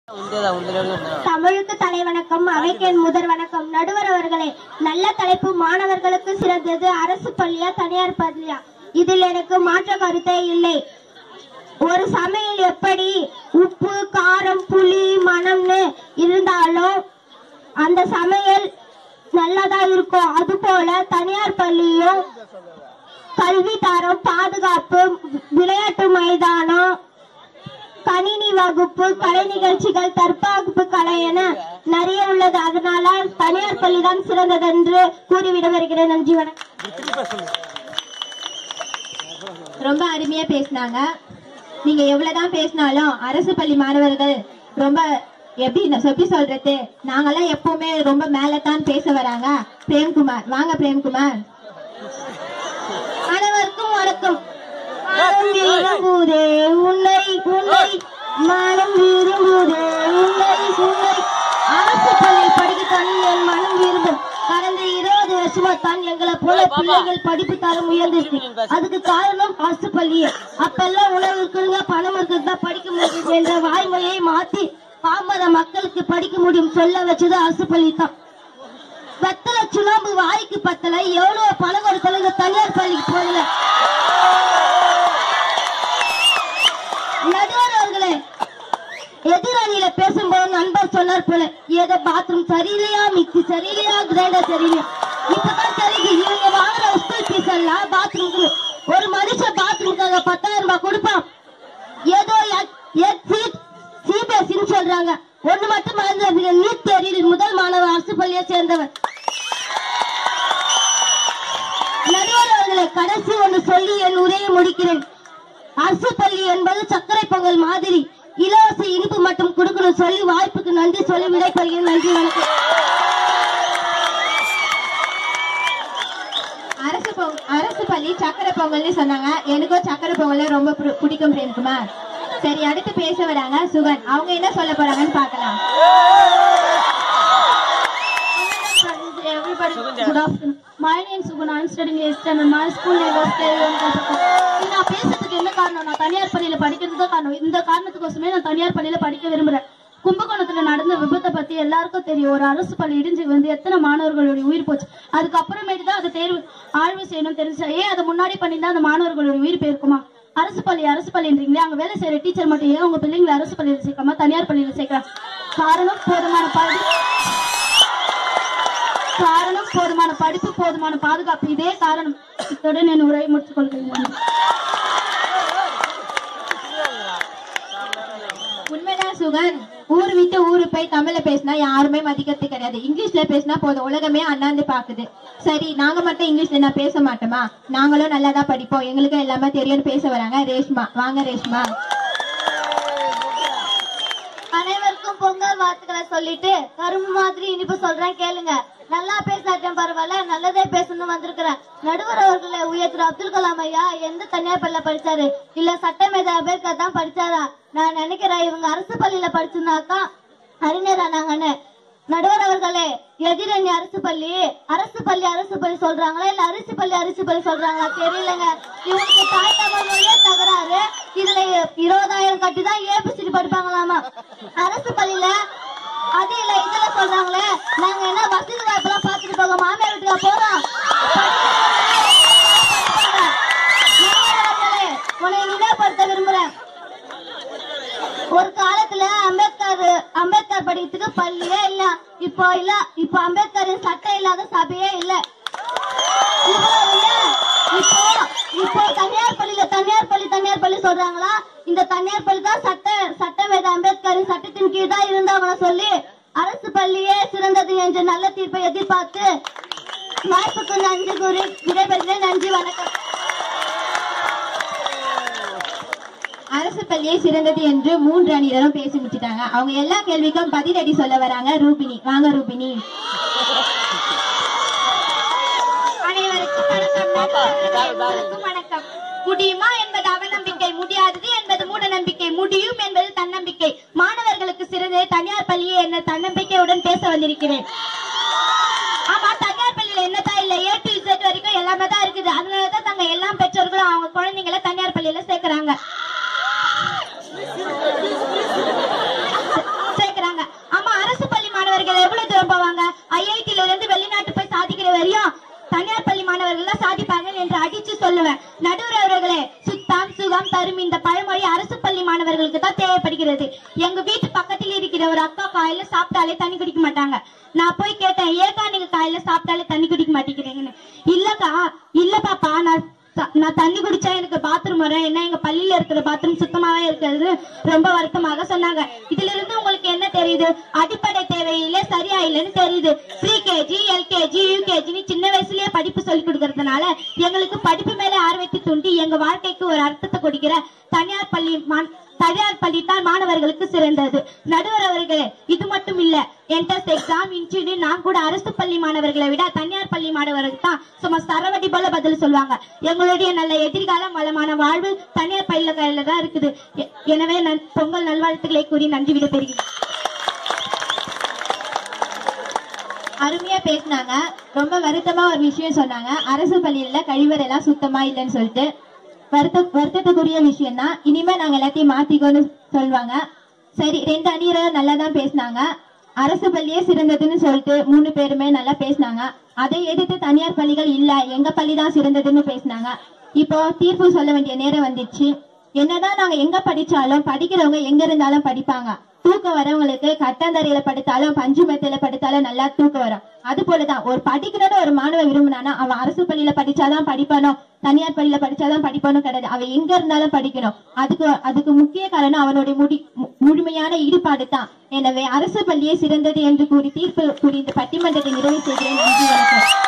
தமிழுக்கு தலைவணக்கம் அவைக்கு என் முதல் வணக்கம் நடுவர் அவர்களே நல்ல தலைப்பு மாணவர்களுக்கு சிறந்தது அரசு பள்ளியா தனியார் பள்ளியா இதில் எனக்கு மாற்ற கருத்தே இல்லை ஒரு சமையல் எப்படி உப்பு காரம் புளி மணம்னு இருந்தாலும் அந்த சமையல் நல்லதா இருக்கும் அதுபோல தனியார் பள்ளியும் கல்வி தரம் பாதுகாப்பு விளையாட்டு மைதானம் கணினி வகுப்பு கலை நிகழ்ச்சிகள் தற்காப்பு கலை என நிறைய உள்ளது அதனால தனியார் பள்ளி தான் சிறந்தது என்று கூறிவிட வருகிறேன் நன்றி வணக்கம் ரொம்ப அருமையா பேசினாங்க நீங்க எவ்வளவுதான் பேசினாலும் அரசு பள்ளி மாணவர்கள் ரொம்ப எப்படி எப்படி சொல்றது நாங்கெல்லாம் எப்பவுமே ரொம்ப மேலதான் பேச வராங்க பிரேம்குமார் வாங்க பிரேம்குமார் அனைவருக்கும் வணக்கம் மனம் விரும்புதே உன்னை உன்னை மனம் விரும்புதே உன்னை உன்னை அரசு பள்ளி படிக்கத்தான் என் மனம் விரும்பும் கடந்த இருபது வருஷமா தான் எங்களை போல பிள்ளைகள் படிப்பு தரம் உயர்ந்துச்சு அதுக்கு காரணம் அரசு பள்ளியே அப்பெல்லாம் உணவு இருக்குங்க பணம் இருக்குது தான் படிக்க முடியும் என்ற வாய்மொழியை மாத்தி பாமர மக்களுக்கு படிக்க முடியும் சொல்ல வச்சது அரசு பள்ளி தான் வெத்தலை சுண்ணாம்பு வாய்க்கு பத்தல எவ்வளவு பணம் கொடுத்தாலும் இந்த தனியார் பள்ளிக்கு போகல நடுவர் அவர்களே எதிரணியில பேசும்போது நண்பர் சொன்னார் போல ஏதோ பாத்ரூம் சரியில்லையா மிக்சி சரியில்லையா கிரைண்டர் சரியில்லையா இப்பதான் தெரியுது இவங்க வாங்குற ஸ்கூல் ஃபீஸ் எல்லாம் பாத்ரூம்க்கு ஒரு மனுஷன் பாத்ரூமுக்காக பத்தாயிரம் ரூபாய் கொடுப்பான் ஏதோ எக்ஸிட் சிபிஎஸ்சின்னு சொல்றாங்க ஒண்ணு மட்டும் மறந்துடுறீங்க நீட் தேர்வில் முதல் மாணவர் அரசு பள்ளியை சேர்ந்தவர் நடுவர் அவர்களே கடைசி ஒன்று சொல்லி என் உரையை முடிக்கிறேன் அரசு பள்ளி என்பது சர்க்கரை பொங்கல் மாதிரி இலவச இனிப்பு மட்டும் கொடுக்கணும் சொல்லி வாய்ப்புக்கு நன்றி சொல்லி விடைபெறுகிறேன் நன்றி வணக்கம் அரசு பொங்- அரசு பள்ளி சக்கரை பொங்கல்னு சொன்னாங்க எனக்கும் சக்கரை பொங்கல் ரொம்ப பிடி- பிடிக்கும் பிரேம்குமார் சரி அடுத்து பேச வராங்க சுகன் அவங்க என்ன சொல்ல போறாங்கன்னு பார்க்கலாம் everybody. Good afternoon. My name is Sugun. I'm studying eighth standard. My school name was K1 இது நான் பேசுறதுக்கு என்ன காரணம் நான் தனியார் பள்ளியில படிக்கிறது தான் காரணம் இந்த காரணத்துக்கோசமே நான் தனியார் பள்ளியில படிக்க விரும்புறேன் கும்பகோணத்துல நடந்த விபத்தை பத்தி எல்லாருக்கும் தெரியும் ஒரு அரசு பள்ளி இடிஞ்சு வந்து எத்தனை மாணவர்களுடைய உயிர் போச்சு அதுக்கப்புறமேட்டு தான் அதை தேர்வு ஆய்வு செய்யணும் தெரிஞ்சா ஏன் அதை முன்னாடி பண்ணியிருந்தா அந்த மாணவர்களுடைய உயிர் போயிருக்குமா அரசு பள்ளி அரசு பள்ளின்றீங்களே அங்க வேலை செய்யற டீச்சர் மட்டும் ஏன் உங்க பிள்ளைங்களை அரசு பள்ளியில சேர்க்காம தனியார் பள்ளியில சேர்க்கலாம் காரணம் போதுமான பள்ளி காரணம் போதுமான படிப்பு போதுமான பாதுகாப்பு இதே காரணம் இத்துடன் என் உரையை முடித்துக் கொள்கிறேன் உண்மைதான் சுகன் ஊர் விட்டு ஊரு போய் தமிழ்ல பேசினா யாருமே மதிக்கிறது கிடையாது இங்கிலீஷ்ல பேசினா போதும் உலகமே அண்ணாந்து பாக்குது சரி நாங்க மட்டும் இங்கிலீஷ்ல நான் பேச மாட்டோமா நாங்களும் நல்லா தான் படிப்போம் எங்களுக்கும் எல்லாமே தெரியும்னு பேச வராங்க ரேஷ்மா வாங்க ரேஷ்மா அனைவருக்கும் பொங்கல் வாழ்த்துக்களை சொல்லிட்டு கரும்பு மாதிரி இனிப்பு சொல்றேன் கேளுங்க நல்லா பேசாட்டம் பரவாயில்ல நல்லதே பேசணும் வந்திருக்கிறேன் நடுவர் அவர்களை உயர்த்துற அப்துல் கலாம் ஐயா எந்த தனியார் பள்ளியில படிச்சாரு இல்ல சட்டமேத அம்பேத்கர் தான் படிச்சாரா நான் நினைக்கிறேன் இவங்க அரசு பள்ளியில படிச்சிருந்தாக்கா அறிஞர் ஆனாங்கன்னு நடுவர் அவர்களே எதிரணி அரசு பள்ளி அரசு பள்ளி அரசு பள்ளி சொல்றாங்களா இல்ல அரிசி பள்ளி அரிசி பள்ளி சொல்றாங்களா தெரியலங்க இவங்களுக்கு தாய் தமிழ் மொழியே தகராறு இதுல இருபதாயிரம் கட்டி தான் ஏபிசிடி படிப்பாங்களாமா அரசு பள்ளியில அது இல்ல இதுல சொல்றாங்களே நாங்க என்ன வசதி வாய்ப்பெல்லாம் பாத்துட்டு போக மாமியார் வீட்டுக்கா போறோம் நடுவர் அவர்களே, உன்னை நினைவுபடுத்த விரும்புறேன் ஒரு காலத்துல அம்பேத்கர் அம்பேத்கர் படிக்கிறதுக்கு பள்ளியே இல்ல இப்போ இல்ல இப்போ அம்பேத்கர் சட்டம் இல்லாத சபையே இல்ல இப்போ ஏன்? இப்போ இப்போ தனியார் பள்ளியில தனியார் பள்ளி தனியார் பள்ளி சொல்றாங்களா இந்த தனியார் பள்ளி தான் சட்ட சட்டமேத அம்பேத்கர் சட்டத்தின் கீழ் தான் இருந்தாங்கன்னு சொல்லி அரசு பள்ளியே சிறந்தது என்ற நல்ல தீர்ப்பை எதிர்பார்த்து வாய்ப்புக்கு நன்றி கூறி விடைபெறுகிறேன் நன்றி வணக்கம் அரசு பள்ளியே சிறந்தது என்று மூன்று அணியினரும் பேசி முடிச்சிட்டாங்க அவங்க எல்லா கேள்விக்கும் பதிலடி சொல்ல வராங்க ரூபினி வாங்க ரூபினி அனைவருக்கும் வணக்கம் நடுவர்களுக்கும் வணக்கம் முடியுமா என்பது அவநம்பிக்கை முடியாதது என்பது மூட நம்பிக்கை முடியும் என்பது தன்னம்பிக்கை மாணவர்களுக்கு சிறந்த தனியார் பள்ளியே என்ன தன்னம்பிக்கையுடன் பேச வந்திருக்கிறேன் ஆமா தனியார் பள்ளியில என்னதான் இல்ல ஏ டு Z வரைக்கும் எல்லாமே தான் இருக்குது அதனாலதான் தாங்க எல்லா பெற்றோர்களும் அவங்க குழந்தைங்களை தனியார் பள்ளியில சேர்க்கறாங்க வரையும் தனியார் பள்ளி மாணவர்கள் தான் சாதிப்பாங்க என்று அடிச்சு சொல்லுவேன் நடுவர் அவர்களே சுத்தம் சுகம் தரும் இந்த பழமொழி அரசு பள்ளி மாணவர்களுக்கு தான் தேவைப்படுகிறது எங்க வீட்டு பக்கத்தில் இருக்கிற ஒரு அக்கா காலையில சாப்பிட்டாலே தண்ணி குடிக்க மாட்டாங்க நான் போய் கேட்டேன் ஏக்கா நீங்க காலையில சாப்பிட்டாலே தண்ணி குடிக்க மாட்டேங்கிறீங்கன்னு இல்லக்கா இல்ல பாப்பா நான் த- நான் தண்ணி குடிச்சா எனக்கு பாத்ரூம் வரும் ஏன்னா எங்க பள்ளியில இருக்கிற பாத்ரூம் சுத்தமாவே இருக்கிறது ரொம்ப வருத்தமாக சொன்னாங்க இதுல இருந்து உங்களுக்கு என்ன தெரியுது அடிப்படை தேவையில சரியா இல்லைன்னு தெரியுது ப்ரீ கேஜி எல்கேஜி யூகேஜின்னு சின்ன வயசுலயே படிப்பு சொல்லி கொடுக்கறதுனால எங்களுக்கு படிப்பு மேல ஆர்வத்தை தூண்டி எங்க வாழ்க்கைக்கு ஒரு அர்த்தத்தை கொடுக்கிற தனியார் பள்ளி மாண- தனியார் பள்ளி தான் மாணவர்களுக்கு சிறந்தது நடுவர் அவர்களே இது மட்டும் இல்ல என்ட்ரன்ஸ் எக்ஸாம் இன்டர்வியூ நான் கூட அரசு பள்ளி மாணவர்களை விட தனியார் பள்ளி மாணவர்களுக்கு தான் சும்மா சரவடி போல பதில் சொல்லுவாங்க எங்களுடைய நல்ல எதிர்காலம் வளமான வாழ்வு தனியார் பள்ளியில கையில தான் இருக்குது எ- எனவே நான் பொங்கல் நல்வாழ்த்துக்களை கூறி நன்றி விடைபெறுகிறேன் அருமையா பேசினாங்க ரொம்ப வருத்தமா ஒரு விஷயம் சொன்னாங்க அரசு பள்ளியில கழிவறை எல்லாம் சுத்தமா இல்லைன்னு சொல்லிட்டு வருத்த வருத்தத்துக்குரிய விஷயம் தான் இனிமே நாங்க எல்லாத்தையும் மாத்திக்கோன்னு சொல்லுவாங்க சரி ரெண்டு அணியரும் நல்லா தான் பேசினாங்க அரசு பள்ளியே சிறந்ததுன்னு சொல்லிட்டு மூணு பேருமே நல்லா பேசினாங்க அதை எதிர்த்து தனியார் பள்ளிகள் இல்ல எங்க பள்ளி தான் சிறந்ததுன்னு பேசினாங்க இப்போ தீர்ப்பு சொல்ல வேண்டிய நேரம் வந்துச்சு என்னதான் நாங்க எங்க படிச்சாலும் படிக்கிறவங்க எங்க இருந்தாலும் படிப்பாங்க தூக்கம் வரவங்களுக்கு கட்டாந்தரையில படுத்தாலும் பஞ்சு மெத்தையில படுத்தாலும் நல்லா தூக்கம் வரும் அது போலதான் ஒரு படிக்கணும்னு ஒரு மாணவன் விரும்பினானா அவன் அரசு பள்ளியில படிச்சாதான் படிப்பானோ தனியார் பள்ளியில படிச்சாதான் படிப்பானோ கிடையாது அவன் எங்க இருந்தாலும் படிக்கணும் அதுக்கு அதுக்கு முக்கிய காரணம் அவனுடைய முடி மு- முழுமையான ஈடுபாடு தான் எனவே அரசு பள்ளியே சிறந்தது என்று கூறி தீர்ப்பு கூறி இந்த பட்டிமன்றத்தை நிறைவு செய்கிறேன் நன்றி வணக்கம்